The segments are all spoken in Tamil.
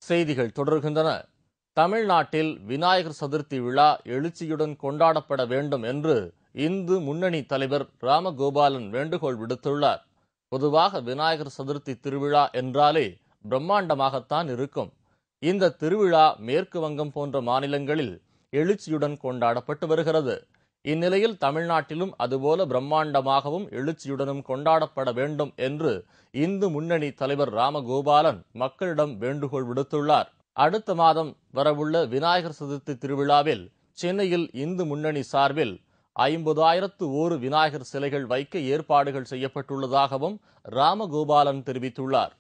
செய்திகள் தொடர்கின்றன தமிழ்நாட்டில் விநாயகர் சதுர்த்தி விழா எழுச்சியுடன் கொண்டாடப்பட வேண்டும் என்று இந்து முன்னணி தலைவர் ராமகோபாலன் வேண்டுகோள் விடுத்துள்ளார் பொதுவாக விநாயகர் சதுர்த்தி திருவிழா என்றாலே பிரம்மாண்டமாகத்தான் இருக்கும் இந்த திருவிழா மேற்கு வங்கம் போன்ற மாநிலங்களில் எழுச்சியுடன் கொண்டாடப்பட்டு வருகிறது இந்நிலையில் தமிழ்நாட்டிலும் அதுபோல பிரம்மாண்டமாகவும் எழுச்சியுடனும் கொண்டாடப்பட வேண்டும் என்று இந்து முன்னணி தலைவர் ராமகோபாலன் மக்களிடம் வேண்டுகோள் விடுத்துள்ளார் அடுத்த மாதம் வரவுள்ள விநாயகர் சதுர்த்தி திருவிழாவில் சென்னையில் இந்து முன்னணி சார்பில் ஐம்பதாயிரத்து ஓரு விநாயகர் சிலைகள் வைக்க ஏற்பாடுகள் செய்யப்பட்டுள்ளதாகவும் ராமகோபாலன் தெரிவித்துள்ளார்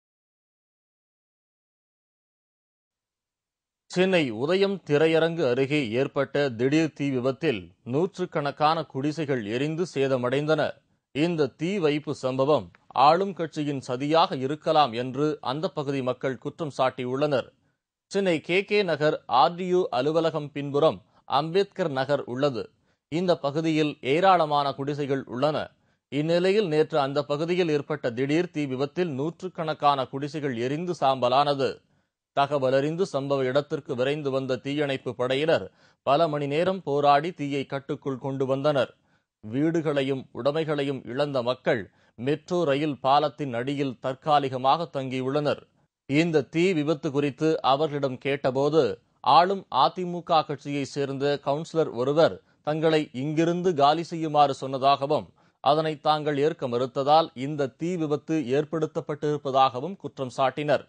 சென்னை உதயம் திரையரங்கு அருகே ஏற்பட்ட திடீர் தீ விபத்தில் நூற்றுக்கணக்கான குடிசைகள் எரிந்து சேதமடைந்தன இந்த தீ வைப்பு சம்பவம் ஆளும் கட்சியின் சதியாக இருக்கலாம் என்று அந்த பகுதி மக்கள் குற்றம் சாட்டியுள்ளனர் Chennai K K Nagar RTU அலுவலகம் பின்புறம் அம்பேத்கர் நகர் உள்ளது இந்த பகுதியில் ஏராளமான குடிசைகள் உள்ளன இந்நிலையில் நேற்று அந்த பகுதியில் ஏற்பட்ட திடீர் தீ விபத்தில் நூற்றுக்கணக்கான குடிசைகள் எரிந்து சாம்பலானது தகவலறிந்து சம்பவ இடத்திற்கு விரைந்து வந்த தீயணைப்பு படையினர் பல மணி நேரம் போராடி தீயை கட்டுக்குள் கொண்டு வந்தனர் வீடுகளையும் உடைமைகளையும் இழந்த மக்கள் மெட்ரோ ரயில் பாலத்தின் அடியில் தற்காலிகமாக தங்கியுள்ளனர் இந்த தீ விபத்து குறித்து அவர்களிடம் கேட்டபோது ஆளும் அதிமுக கட்சியைச் சேர்ந்த கவுன்சிலர் ஒருவர் தங்களை இங்கிருந்து காலி செய்யுமாறு சொன்னதாகவும் அதனை தாங்கள் ஏற்க மறுத்ததால் இந்த தீ விபத்து ஏற்படுத்தப்பட்டிருப்பதாகவும் குற்றம் சாட்டினர்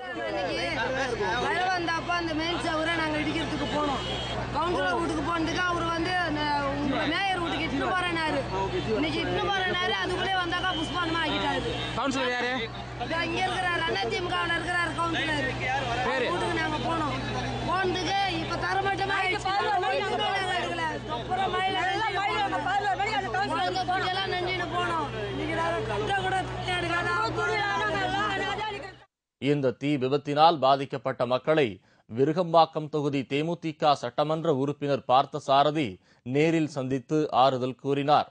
மழை வந்தப்ப அந்த மெயின் சவரை நாங்கள் இடிக்கிறதுக்கு போனோம் கவுன்சிலர் வீட்டுக்கு போனதுக்கு அவர் வந்து அந்த உங்க மேயர் வீட்டுக்கு இட்டுன்னு போறேனாரு இன்னைக்கு இட்டுன்னு போறேனாரு அதுக்குள்ளே வந்தாக்கா புஷ்பானமா ஆக்கிட்டாரு கவுன்சிலர் யாரு இதோ இங்க இருக்கிறாரு அண்ணா திமுகவில் இருக்கிறாரு கவுன்சிலர் பேரு? வீட்டுக்கு நாங்க போனோம் போனதுக்கு இப்ப தர மாட்டோமா எடுக்கல அப்புறம் மழையில குழந்தை குட்டியெல்லாம் நஞ்சின்னு போனோம் இன்னைக்கு நாங்க கட்ட கூட துணி எடுக்காத இந்த தீ விபத்தினால் பாதிக்கப்பட்ட மக்களை விருகம்பாக்கம் தொகுதி தேமுதிக சட்டமன்ற உறுப்பினர் பார்த்தசாரதி நேரில் சந்தித்து ஆறுதல் கூறினார்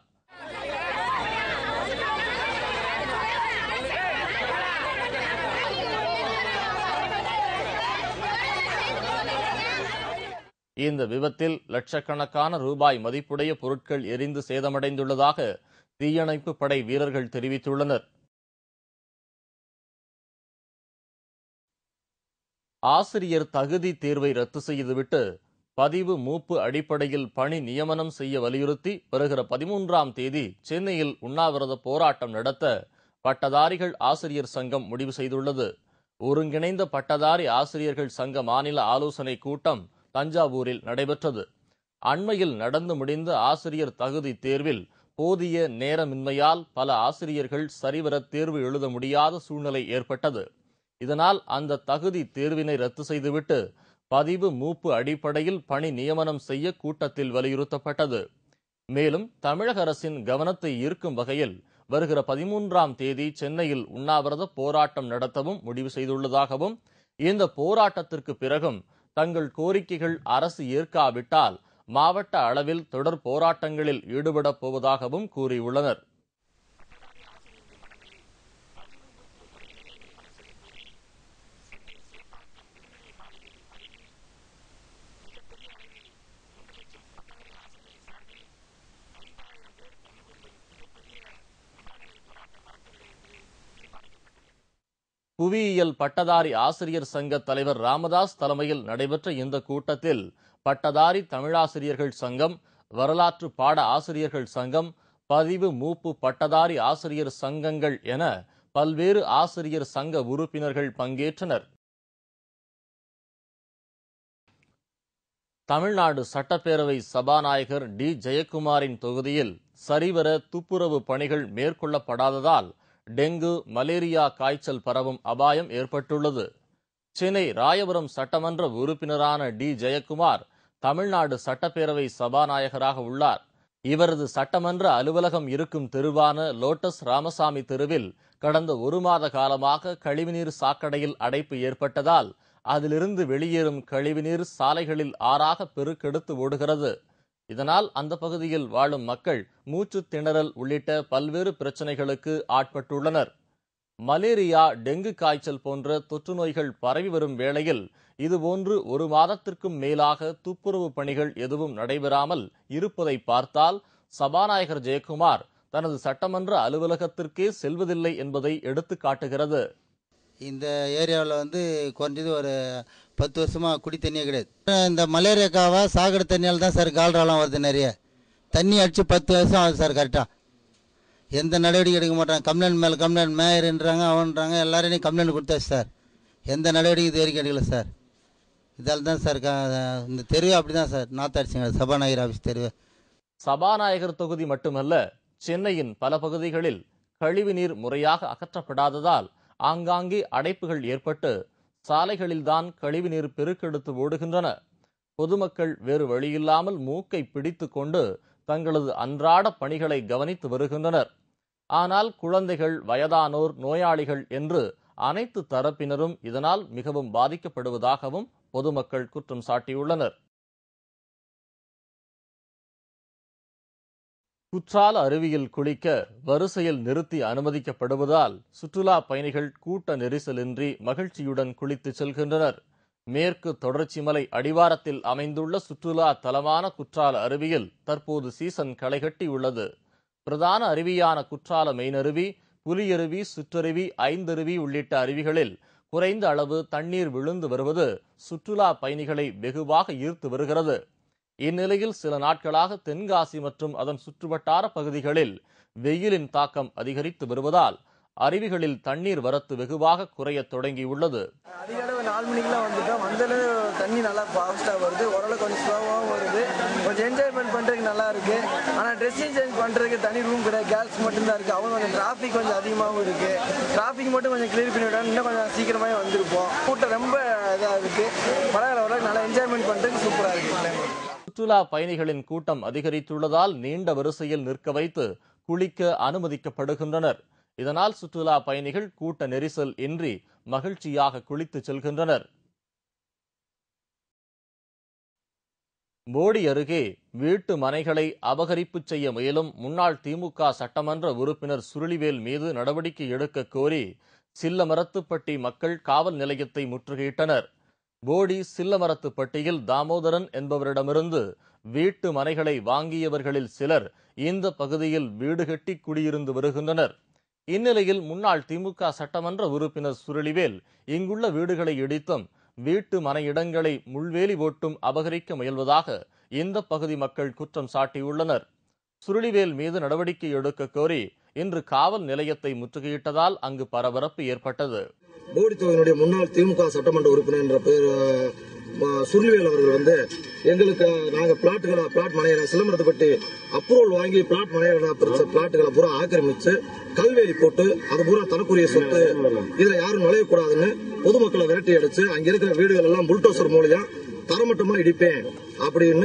இந்த விபத்தில் லட்சக்கணக்கான ரூபாய் மதிப்புடைய பொருட்கள் எரிந்து சேதமடைந்துள்ளதாக தீயணைப்பு படை வீரர்கள் தெரிவித்துள்ளனர் ஆசிரியர் தகுதி தேர்வை ரத்து செய்துவிட்டு பதிவு மூப்பு அடிப்படையில் பணி நியமனம் செய்ய வலியுறுத்தி வருகிற பதிமூன்றாம் தேதி சென்னையில் உண்ணாவிரத போராட்டம் நடத்த பட்டதாரிகள் ஆசிரியர் சங்கம் முடிவு செய்துள்ளது ஒருங்கிணைந்த பட்டதாரி ஆசிரியர்கள் சங்க மாநில ஆலோசனை கூட்டம் தஞ்சாவூரில் நடைபெற்றது அண்மையில் நடந்து முடிந்த ஆசிரியர் தகுதி தேர்வில் போதிய நேரமின்மையால் பல ஆசிரியர்கள் சரிவர தேர்வு எழுத முடியாத சூழ்நிலை ஏற்பட்டது இதனால் அந்த தகுதி தேர்வினை ரத்து செய்துவிட்டு பதிவு மூப்பு அடிப்படையில் பணி நியமனம் செய்ய கூட்டத்தில் வலியுறுத்தப்பட்டது மேலும் தமிழக அரசின் கவனத்தை ஈர்க்கும் வகையில் வருகிற பதிமூன்றாம் தேதி சென்னையில் உண்ணாவிரத போராட்டம் நடத்தவும் முடிவு செய்துள்ளதாகவும் இந்த போராட்டத்திற்கு பிறகும் தங்கள் கோரிக்கைகள் அரசு ஏற்காவிட்டால் மாவட்ட அளவில் தொடர் போராட்டங்களில் ஈடுபடப் போவதாகவும் கூறியுள்ளனர் புவியியல் பட்டதாரி ஆசிரியர் சங்க தலைவர் ராமதாஸ் தலைமையில் நடைபெற்ற இந்த கூட்டத்தில் பட்டதாரி தமிழாசிரியர்கள் சங்கம் வரலாற்று பாட ஆசிரியர்கள் சங்கம் பதிவு மூப்பு பட்டதாரி ஆசிரியர் சங்கங்கள் என பல்வேறு ஆசிரியர் சங்க உறுப்பினர்கள் பங்கேற்றனர் தமிழ்நாடு சட்டப்பேரவை சபாநாயகர் டி ஜெயக்குமாரின் தொகுதியில் சரிவர துப்புரவு பணிகள் மேற்கொள்ளப்படாததால் டெங்கு மலேரியா காய்ச்சல் பரவும் அபாயம் ஏற்பட்டுள்ளது சென்னை ராயபுரம் சட்டமன்ற உறுப்பினரான டி ஜெயக்குமார் தமிழ்நாடு சட்டப்பேரவை சபாநாயகராக உள்ளார் இவரது சட்டமன்ற அலுவலகம் இருக்கும் தெருவான லோட்டஸ் ராமசாமி தெருவில் கடந்த ஒரு மாத காலமாக கழிவுநீர் சாக்கடையில் அடைப்பு ஏற்பட்டதால் அதிலிருந்து வெளியேறும் கழிவுநீர் சாலைகளில் ஆறாக பெருக்கெடுத்து ஓடுகிறது இதனால் அந்த பகுதியில் வாழும் மக்கள் மூச்சு திணறல் உள்ளிட்ட பல்வேறு பிரச்சனைகளுக்கு ஆட்பட்டுள்ளனர் மலேரியா டெங்கு காய்ச்சல் போன்ற தொற்று நோய்கள் பரவி வரும் வேளையில் இதுபோன்று ஒரு மாதத்திற்கும் மேலாக துப்புரவு பணிகள் எதுவும் நடைபெறாமல் இருப்பதை பார்த்தால் சபாநாயகர் ஜெயக்குமார் தனது சட்டமன்ற அலுவலகத்திற்கே செல்வதில்லை என்பதை எடுத்து காட்டுகிறது இந்த ஏரியாவில் வந்து குறைஞ்சது ஒரு பத்து வருஷமாக குடி தண்ணியே கிடையாது இந்த மலேரியா காவா சாக்கடை தண்ணியால் தான் சார் கால்ராலாம் வருது நிறைய தண்ணி அடித்து பத்து வருஷம் ஆகுது சார் கரெக்டாக எந்த நடவடிக்கை எடுக்க மாட்டாங்க கம்ப்ளைண்ட் மேலே கம்ப்ளைண்ட் மேயர்ன்றாங்க அவன்றாங்க எல்லாரையும் கம்ப்ளைண்ட் கொடுத்தாச்சு சார் எந்த நடவடிக்கை இது வரைக்கும் எடுக்கல சார் இதால் தான் சார் க- இந்த தெருவே அப்படி தான் சார் நாத்தாடிச்சுங்க சபாநாயகர் ஆஃபீஸ் தெருவே சபாநாயகர் தொகுதி மட்டுமல்ல சென்னையின் பல பகுதிகளில் கழிவுநீர் முறையாக அகற்றப்படாததால் ஆங்காங்கே அடைப்புகள் ஏற்பட்டு சாலைகளில்தான் கழிவுநீர் பெருக்கெடுத்து ஓடுகின்றன பொதுமக்கள் வேறு வழியில்லாமல் மூக்கை பிடித்துக் கொண்டு தங்களது அன்றாட பணிகளை கவனித்து வருகின்றனர் ஆனால் குழந்தைகள் வயதானோர் நோயாளிகள் என்று அனைத்து தரப்பினரும் இதனால் மிகவும் பாதிக்கப்படுவதாகவும் பொதுமக்கள் குற்றம் சாட்டியுள்ளனர் குற்றால அருவியில் குளிக்க வரிசையில் நிறுத்தி அனுமதிக்கப்படுவதால் சுற்றுலா பயணிகள் கூட்ட நெரிசலின்றி மகிழ்ச்சியுடன் குளித்து செல்கின்றனர் மேற்கு தொடர்ச்சி மலை அடிவாரத்தில் அமைந்துள்ள சுற்றுலா தலமான குற்றால அருவியில் தற்போது சீசன் களைகட்டி உள்ளது பிரதான அருவியான குற்றால மெயினருவி புலியருவி சுற்றருவி ஐந்தருவி உள்ளிட்ட அருவிகளில் குறைந்த அளவு தண்ணீர் விழுந்து வருவது சுற்றுலா பயணிகளை வெகுவாக ஈர்த்து வருகிறது இந்நிலையில் சில நாட்களாக தென்காசி மற்றும் அதன் சுற்றுவட்டார பகுதிகளில் வெயிலின் தாக்கம் அதிகரித்து வருவதால் அருவிகளில் தண்ணீர் வரத்து வெகுவாக குறையத் தொடங்கியுள்ளது அதிக அளவு நாலு மணிக்கெலாம் வந்துட்டோம் வந்தாலும் தண்ணி நல்லா ஃபாஸ்ட்டாக வருது ஓரளவு கொஞ்சம் ஸ்லோவாகவும் வருது கொஞ்சம் என்ஜாய்மெண்ட் பண்ணுறதுக்கு நல்லா இருக்கு ஆனால் ட்ரெஸ்ஸிங் சேஞ்ச் பண்ணுறதுக்கு தனி ரூம் கிடையாது கேர்ள்ஸ் மட்டும்தான் இருக்குது அவங்க கொஞ்சம் டிராஃபிக் கொஞ்சம் அதிகமாகவும் இருக்கு டிராஃபிக் மட்டும் கொஞ்சம் கிளியர் பண்ணி விட்டா இன்னும் கொஞ்சம் சீக்கிரமாகவே வந்திருப்போம் கூட்டம் ரொம்ப இதாக இருக்கு பரவாயில்ல ஓரளவுக்கு நல்லா என்ஜாய்மெண்ட் பண்ணுறதுக்கு சூப்பராக இருக்கு சுற்றுலா பயணிகளின் கூட்டம் அதிகரித்துள்ளதால் நீண்ட வரிசையில் நிற்க வைத்து குளிக்க அனுமதிக்கப்படுகின்றனர் இதனால் சுற்றுலா பயணிகள் கூட்ட நெரிசல் இன்றி மகிழ்ச்சியாக குளித்து செல்கின்றனர் போடி அருகே வீட்டு மனைகளை அபகரிப்பு செய்ய முயலும் முன்னாள் திமுக சட்டமன்ற உறுப்பினர் சுருளிவேல் மீது நடவடிக்கை எடுக்க கோரி சில்லமரத்துப்பட்டி மக்கள் காவல் நிலையத்தை முற்றுகையிட்டனர் போடி சில்லமரத்துப்பட்டியில் தாமோதரன் என்பவரிடமிருந்து வீட்டு மனைகளை வாங்கியவர்களில் சிலர் இந்த பகுதியில் வீடு கட்டி குடியிருந்து வருகின்றனர் இந்நிலையில் முன்னாள் திமுக சட்டமன்ற உறுப்பினர் சுருளிவேல் இங்குள்ள வீடுகளை இடித்தும் வீட்டு மனையிடங்களை முள்வேலி ஓட்டும் அபகரிக்க முயல்வதாக இந்த பகுதி மக்கள் குற்றம் சாட்டியுள்ளனர் சுருளிவேல் மீது நடவடிக்கை எடுக்க கோரி இன்று காவல் நிலையத்தை முற்றுகையிட்டதால் அங்கு பரபரப்பு ஏற்பட்டது போடி தொகுதியினுடைய முன்னாள் திமுக சட்டமன்ற உறுப்பினர் என்ற பேர் அஹ், சுருளிவேல் அவர்கள் வந்து எங்களுக்கு நாங்க பிளாட்டுகளை பிளாட் மனைகளை சிலம்பரத்துப்பட்டு அப்ரூவல் வாங்கி பிளாட் மனைகளை பிரிச்ச பிளாட்டுகளை பூரா ஆக்கிரமிச்சு கல்வேலி போட்டு அது பூரா தனக்குரிய சொத்து இதுல யாரும் நுழையக்கூடாதுன்னு பொதுமக்களை விரட்டி அடிச்சு அங்க இருக்கிற வீடுகள் எல்லாம் புல்டோசர் மூலியம் தரமட்டமா இடிப்பேன் அப்படின்னு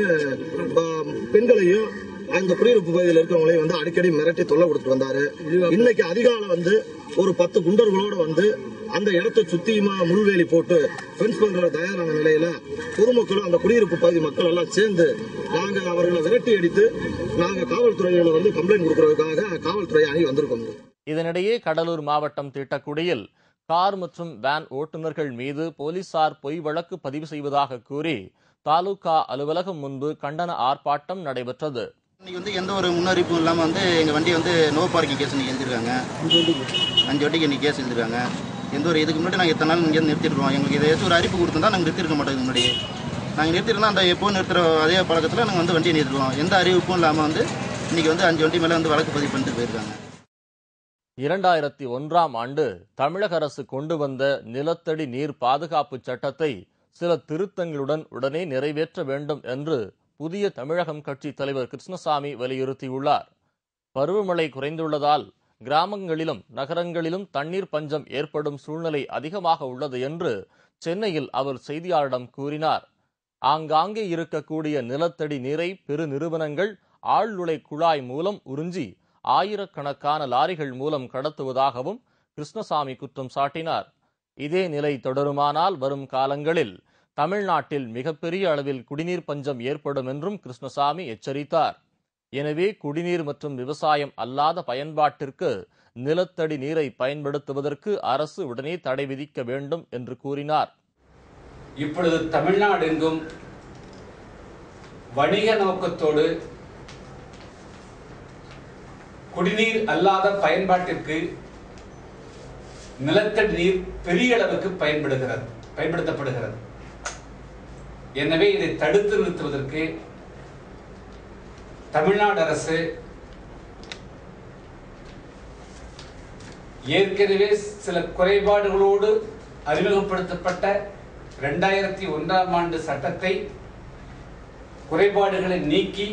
ப- பெண்களையும் அந்த குடியிருப்பு பகுதியில் இருக்கிறவங்களையும் வந்து அடிக்கடி மிரட்டி தொல்லை கொடுத்துட்டு வந்தாரு இன்னைக்கு அதிகாலை வந்து ஒரு பத்து குண்டர்களோட வந்து அந்த இடத்தை சுத்தியுமா முள்வேலி போட்டு ஃபென்ஸ் பண்ற தயாரான நிலையில பொதுமக்களும் அந்த குடியிருப்பு பகுதி மக்கள் எல்லாம் சேர்ந்து நாங்க அவர்களை விரட்டி அடித்து நாங்க காவல்துறையில வந்து கம்ப்ளைண்ட் கொடுக்கறதுக்காக காவல்துறை அணி வந்திருக்கோம் இதனிடையே கடலூர் மாவட்டம் திட்டக்குடியில் கார் மற்றும் வேன் ஓட்டுநர்கள் மீது போலீசார் பொய் வழக்கு பதிவு செய்வதாக கூறி தாலுகா அலுவலகம் முன்பு கண்டன ஆர்ப்பாட்டம் நடைபெற்றது இன்னைக்கு வந்து எந்த ஒரு முன்னறிவிப்பும் இல்லாமல் வந்து எங்கள் வண்டி வந்து நோ பார்க்கிங் கேஸ் இன்னைக்கு எழுதிருக்காங்க அஞ்சு வண்டிக்கு இன்னைக்கு கேஸ் எழுதிருக்காங்க எந்த ஒரு இதுக்கு முன்னாடி நாங்கள் இத்தனை நாள் இங்கே நிறுத்திருக்கோம் எங்களுக்கு இதை ஏதாச்சும் ஒரு அறிவிப்பு கொடுத்துருந்தா நாங்கள் நிறுத்திருக்க மாட்டோம் இதுக்கு முன்னாடி நாங்கள் நிறுத்திருந்தா அந்த எப்போ நிறுத்துற அதே பழக்கத்தில் நாங்கள் வந்து வண்டியை நிறுத்துவோம் எந்த அறிவிப்பும் இல்லாமல் வந்து இன்னைக்கு வந்து அஞ்சு வண்டி மேலே வந்து வழக்கு பதிவு பண்ணிட்டு போயிருக்காங்க இரண்டாயிரத்தி ஒன்றாம் ஆண்டு தமிழக அரசு கொண்டு வந்த நிலத்தடி நீர் பாதுகாப்பு சட்டத்தை சில திருத்தங்களுடன் உடனே நிறைவேற்ற வேண்டும் என்று புதிய தமிழகம் கட்சி தலைவர் கிருஷ்ணசாமி வலியுறுத்தியுள்ளார் பருவமழை குறைந்துள்ளதால் கிராமங்களிலும் நகரங்களிலும் தண்ணீர் பஞ்சம் ஏற்படும் சூழ்நிலை அதிகமாக உள்ளது என்று சென்னையில் அவர் செய்தியாளரிடம் கூறினார் ஆங்காங்கே இருக்கக்கூடிய நிலத்தடி நீரை பெரு நிறுவனங்கள் ஆழ்நுழை குழாய் மூலம் உறிஞ்சி ஆயிரக்கணக்கான லாரிகள் மூலம் கடத்துவதாகவும் கிருஷ்ணசாமி குற்றம் சாட்டினார் இதே நிலை தொடருமானால் வரும் காலங்களில் தமிழ்நாட்டில் மிகப்பெரிய அளவில் குடிநீர் பஞ்சம் ஏற்படும் என்றும் கிருஷ்ணசாமி எச்சரித்தார் எனவே குடிநீர் மற்றும் விவசாயம் அல்லாத பயன்பாட்டிற்கு நிலத்தடி நீரை பயன்படுத்துவதற்கு அரசு உடனே தடை விதிக்க வேண்டும் என்று கூறினார் இப்பொழுது தமிழ்நாடெங்கும் வணிக நோக்கத்தோடு குடிநீர் அல்லாத பயன்பாட்டிற்கு நிலத்தடி நீர் பெரிய அளவுக்கு பயன்படுகிறது பயன்படுத்தப்படுகிறது எனவே இதை தடுத்து நிறுத்துவதற்கு தமிழ்நாடு அரசு ஏற்கனவே சில குறைபாடுகளோடு அறிமுகப்படுத்தப்பட்ட ரெண்டாயிரத்தி ஒன்றாம் ஆண்டு சட்டத்தை குறைபாடுகளை நீக்கி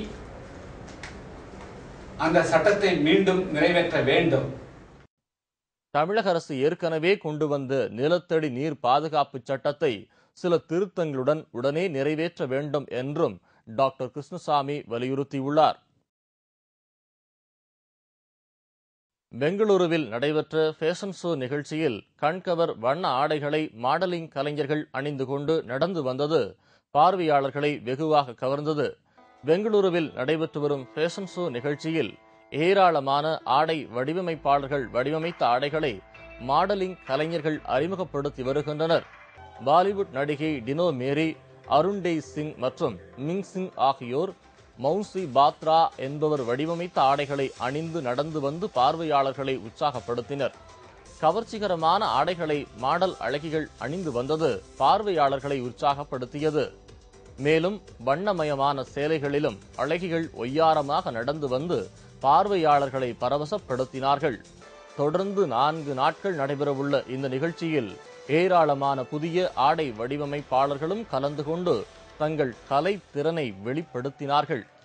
அந்த சட்டத்தை மீண்டும் நிறைவேற்ற வேண்டும் தமிழக அரசு ஏற்கனவே கொண்டு வந்த நிலத்தடி நீர் பாதுகாப்பு சட்டத்தை சில திருத்தங்களுடன் உடனே நிறைவேற்ற வேண்டும் என்றும் டாக்டர் கிருஷ்ணசாமி வலியுறுத்தியுள்ளார் பெங்களூருவில் நடைபெற்ற ஃபேஷன் ஷோ நிகழ்ச்சியில் கண்கவர் வண்ண ஆடைகளை மாடலிங் கலைஞர்கள் அணிந்து கொண்டு நடந்து வந்தது பார்வையாளர்களை வெகுவாக கவர்ந்தது பெங்களூருவில் நடைபெற்று வரும் ஃபேஷன் ஷோ நிகழ்ச்சியில் ஏராளமான ஆடை வடிவமைப்பாளர்கள் வடிவமைத்த ஆடைகளை மாடலிங் கலைஞர்கள் அறிமுகப்படுத்தி வருகின்றனர் பாலிவுட் நடிகை டினோ மேரி அருண்டேய் சிங் மற்றும் மிங் சிங் ஆகியோர் மௌசி பாத்ரா என்பவர் வடிவமைத்த ஆடைகளை அணிந்து நடந்து வந்து பார்வையாளர்களை உற்சாகப்படுத்தினர் கவர்ச்சிகரமான ஆடைகளை மாடல் அழகிகள் அணிந்து வந்தது பார்வையாளர்களை உற்சாகப்படுத்தியது மேலும் வண்ணமயமான சேலைகளிலும் அழகிகள் ஒய்யாரமாக நடந்து வந்து பார்வையாளர்களை பரவசப்படுத்தினார்கள் தொடர்ந்து நான்கு நாட்கள் நடைபெறவுள்ள இந்த நிகழ்ச்சியில் ஏராளமான புதிய ஆடை வடிவமைப்பாளர்களும் கலந்து கொண்டு தங்கள் கலை திறனை வெளிப்படுத்தினார்கள்